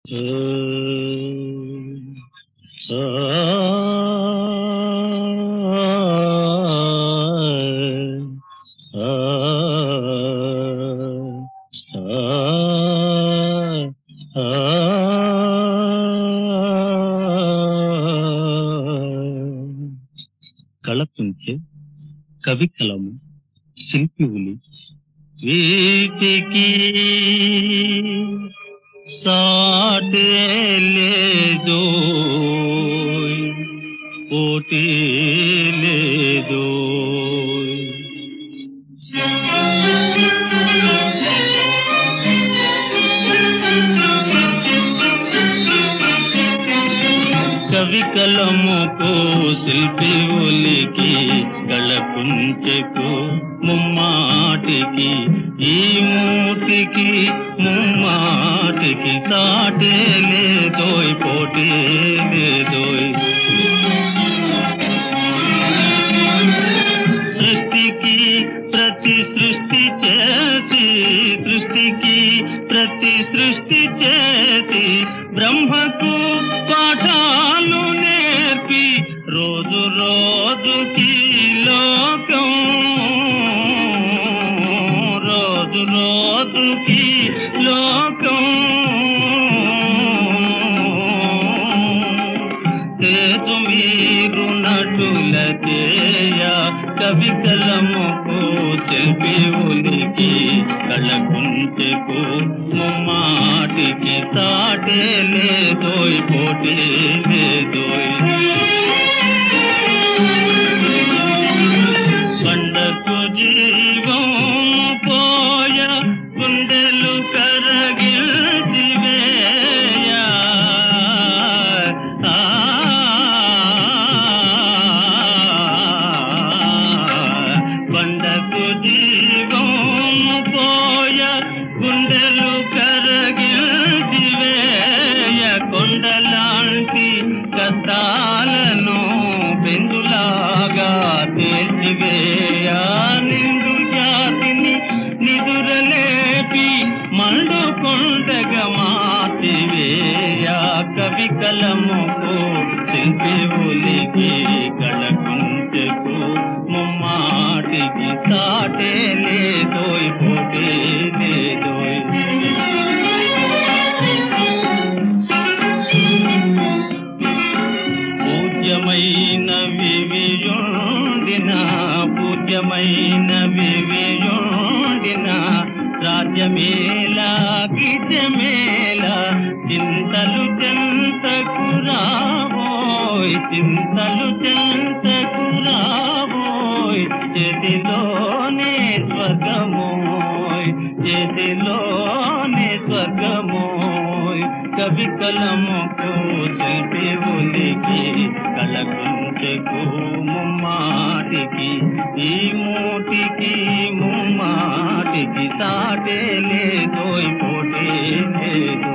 కళతుంచే కవి కలము శిల్పి ఉలి వీటికి సాటే లేదో పోటీ లేదో కవి కలముకు శిల్పి ఉలికి కళకుంచెకు ముమ్మాటికి ఈ మూటికి ముమ్మాటికి సాటే లేదోయ్ పోటీ లేదోయ్ సృష్టికి ప్రతి సృష్టి చేసి సృష్టికి ప్రతి సృష్టి చేసి బ్రహ్మకు పాఠాలు నేర్పి రోజు రోజుకి లోకం రోజు రోజుకి లోకం తేజు మీరు నటుల చేయ కవి కలముకు శిల్పి ఉనికి కళకుంచెకు ముమ్మాటికి సాటే లేదోయ్ పోటీ లేదోయ్ పండకు జీవం పోయ గుండెలు కరగిల్చివేయ ఆ, పండకు జీవం పోయ గుండెలు కరగిల్చివేయ కొండలాంటి కష్టాలను బెందులాగా తేల్చివేయ నిండు జాతిని నిదురలేపి మండు కొండగా మార్చివేయ కవి కలముకు శిల్పి ఉలికి కళకుంచెకు ముమ్మాటికి సాటే లేదోయ్ పోటీ లేదోయ్ పూజ్యమైన వివియుండిన పూజ్యమైన వివియుండిన రాజ్యమేలా గిజమేల చింతలు చెంతకు రాబోయ్ చింతలు చెంతకు రాబోయ్ చేతిలోనే స్వర్గమోయ్ చేతిలోనే స్వర్గమోయ్ కవి కలముకు శిల్పి ఉలికి కళకుంచెకు ముమ్మాటికి ఈ మూటికి ముమ్మాటికి సాటే లేదోయ్ పోటీ లేదో